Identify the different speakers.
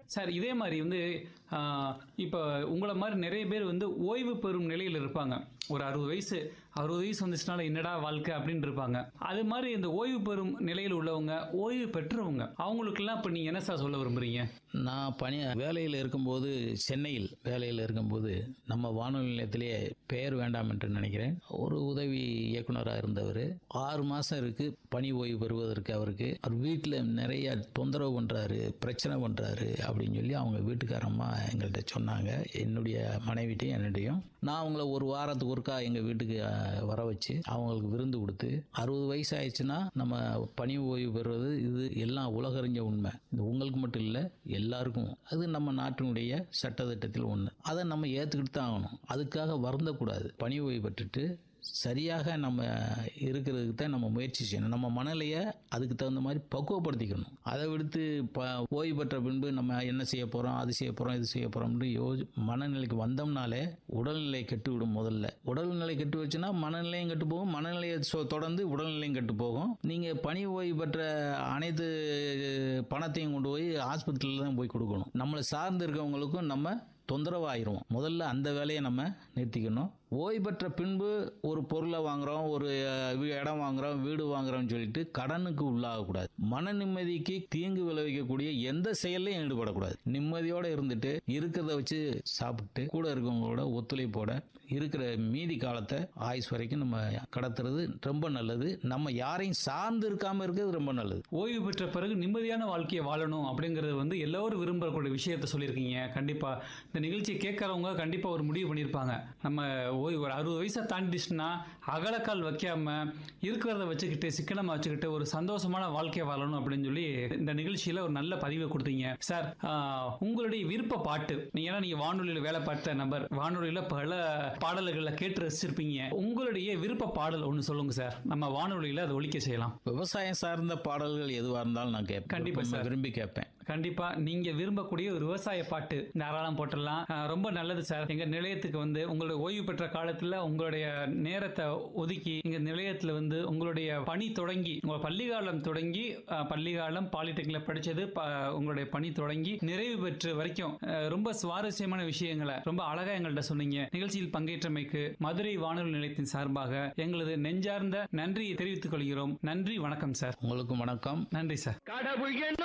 Speaker 1: Sir இதே மாதிரி வந்து ஆஹ், இப்போ உங்களை மாதிரி நிறைய பேர் வந்து ஓய்வு பெறும் நிலையில் இருப்பாங்க ஒரு அறுபது வயசு அறுபது வயசு வந்துச்சுனால என்னடா வாழ்க்கை அப்படின்னு இருப்பாங்க அது மாதிரி இந்த ஓய்வு பெறும் நிலையில் உள்ளவங்க ஓய்வு பெற்றவங்க அவங்களுக்கெல்லாம் இப்போ நீங்கள் என்ன சார் சொல்ல விரும்புறீங்க
Speaker 2: நான் பணி வேலையில் இருக்கும்போது சென்னையில் வேலையில் இருக்கும்போது நம்ம வானொலி நிலையத்திலே பெயர் வேண்டாம் என்று நினைக்கிறேன் ஒரு உதவி இயக்குனராக இருந்தவர் ஆறு மாதம் இருக்கு பணி ஓய்வு பெறுவதற்கு அவருக்கு அவர் வீட்டில் நிறைய தொந்தரவு பண்ணுறாரு பிரச்சனை பண்ணுறாரு அப்படின்னு சொல்லி அவங்க வீட்டுக்காரம்மா எங்கள்கிட்ட சொன்னாங்க என்னுடைய மனைவிட்டையும் என்னுடையும் நான் அவங்கள ஒரு வாரத்துக்கு ஒருக்கா எங்கள் வீட்டுக்கு அஹ், வர வச்சு அவங்களுக்கு விருந்து கொடுத்து அறுபது வயசு ஆயிடுச்சுன்னா நம்ம பணி ஓய்வு பெறுவது இது எல்லாம் உலகறிஞ்ச உண்மை இது உங்களுக்கு மட்டும் இல்லை எல்லாருக்கும் அது நம்ம நாட்டினுடைய சட்டத்திட்டத்தில் ஒன்று அதை நம்ம ஏற்றுக்கிட்டு தான் ஆகணும் அதுக்காக வருந்தக்கூடாது பணி ஓய்வு பெற்றுட்டு சரியாக நம்ம இருக்கிறதுக்கு தான் நம்ம முயற்சி செய்யணும் நம்ம மனநிலையை அதுக்கு தகுந்த மாதிரி பக்குவப்படுத்திக்கணும் அதை விடுத்து ப ஓய்வு பெற்ற பின்பு நம்ம என்ன செய்ய போகிறோம் அது செய்ய போகிறோம் இது செய்ய போகிறோம்னு யோசி மனநிலைக்கு வந்தோம்னாலே உடல்நிலை கெட்டு விடும் முதல்ல உடல்நிலை கெட்டு வச்சுன்னா மனநிலையும் கெட்டு போகும் மனநிலையை சொ- தொடர்ந்து உடல்நிலையும் கெட்டு போகும் நீங்கள் பணி ஓய்வு பெற்ற அனைத்து பணத்தையும் கொண்டு போய் ஹாஸ்பிட்டலில் தான் போய் கொடுக்கணும் நம்மளை சார்ந்து இருக்கவங்களுக்கும் நம்ம தொந்தரவாயிரும் முதல்ல அந்த வேலையை நம்ம நிறுத்திக்கணும் ஓய்வு பெற்ற பின்பு ஒரு பொருளை வாங்குறோம் ஒரு அஹ், வீ- இடம் வாங்குறோம் வீடு வாங்குறோம்னு சொல்லிட்டு கடனுக்கு உள்ளாகக்கூடாது மன நிம்மதிக்கு தீங்கு விளைவிக்கக்கூடிய எந்த செயல்லையும் ஈடுபடக்கூடாது நிம்மதியோடு இருந்துட்டு இருக்கிறத வச்சு சாப்பிட்டு கூட இருக்கவங்களோட ஒத்துழைப்போட இருக்கிற மீதி காலத்தை ஆயுஸ் வரைக்கும் நம்ம கடத்துறது ரொம்ப நல்லது நம்ம யாரையும் சார்ந்து இருக்காம இருக்கிறது ரொம்ப நல்லது
Speaker 1: ஓய்வு பெற்ற பிறகு நிம்மதியான வாழ்க்கையை வாழணும் அப்படிங்கிறது வந்து எல்லோரும் விரும்பக்கூடிய விஷயத்த சொல்லியிருக்கீங்க கண்டிப்பாக இந்த நிகழ்ச்சியை கேட்குறவங்க கண்டிப்பாக ஒரு முடிவு பண்ணியிருப்பாங்க நம்ம ஓய்வு ஒரு அறுபது வயசை தாண்டிச்சுன்னா அகலக்கால் வைக்காம இருக்கிறத வச்சுக்கிட்டு சிக்கனமாக வச்சுக்கிட்டு ஒரு சந்தோஷமான வாழ்க்கையை வாழணும் அப்படின்னு சொல்லி இந்த நிகழ்ச்சியில் ஒரு நல்ல பதிவை கொடுத்தீங்க சார் ஆஹ், உங்களுடைய விருப்ப பாட்டு நீங்க ஏன்னா நீங்கள் வானொலியில் வேலை பார்த்த நபர் வானொலியில் பல பாடல்களை கேட்டு ரசிச்சிருப்பீங்க உங்களுடைய விருப்ப பாடல் ஒன்று சொல்லுங்க சார் நம்ம வானொலியில் அதை ஒலிக்க செய்யலாம்
Speaker 2: விவசாயம் சார்ந்த பாடல்கள் எதுவாக இருந்தாலும் நான் கேட்பேன்
Speaker 1: கண்டிப்பா
Speaker 2: விருப்பமா
Speaker 1: சார்.
Speaker 2: விரும்பி கேட்பேன்
Speaker 1: கண்டிப்பா நீங்க விரும்பக்கூடிய ஒரு விவசாய பாட்டு தாராளம் போட்டுடலாம் அஹ் ரொம்ப நல்லது சார் எங்க நிலையத்துக்கு வந்து உங்களுடைய ஓய்வு பெற்ற காலத்துல உங்களுடைய நேரத்தை ஒதுக்கி எங்க நிலையத்துல வந்து உங்களுடைய பணி தொடங்கி உங்க பள்ளிக்காலம் தொடங்கி அஹ், பள்ளிக்காலம் பாலிடெக்னிக்ல படிச்சது ப- உங்களுடைய பணி தொடங்கி நிறைவு பெற்று வரைக்கும் அஹ், ரொம்ப சுவாரஸ்யமான விஷயங்களை ரொம்ப அழகா எங்கள்கிட்ட சொன்னீங்க நிகழ்ச்சியில் பங்கேற்றமைக்கு மதுரை வானொலி நிலையத்தின் சார்பாக எங்களது நெஞ்சார்ந்த நன்றியை தெரிவித்துக் கொள்கிறோம் நன்றி வணக்கம் சார்
Speaker 2: உங்களுக்கும் வணக்கம்
Speaker 1: நன்றி சார்
Speaker 3: கடவுள் என்ன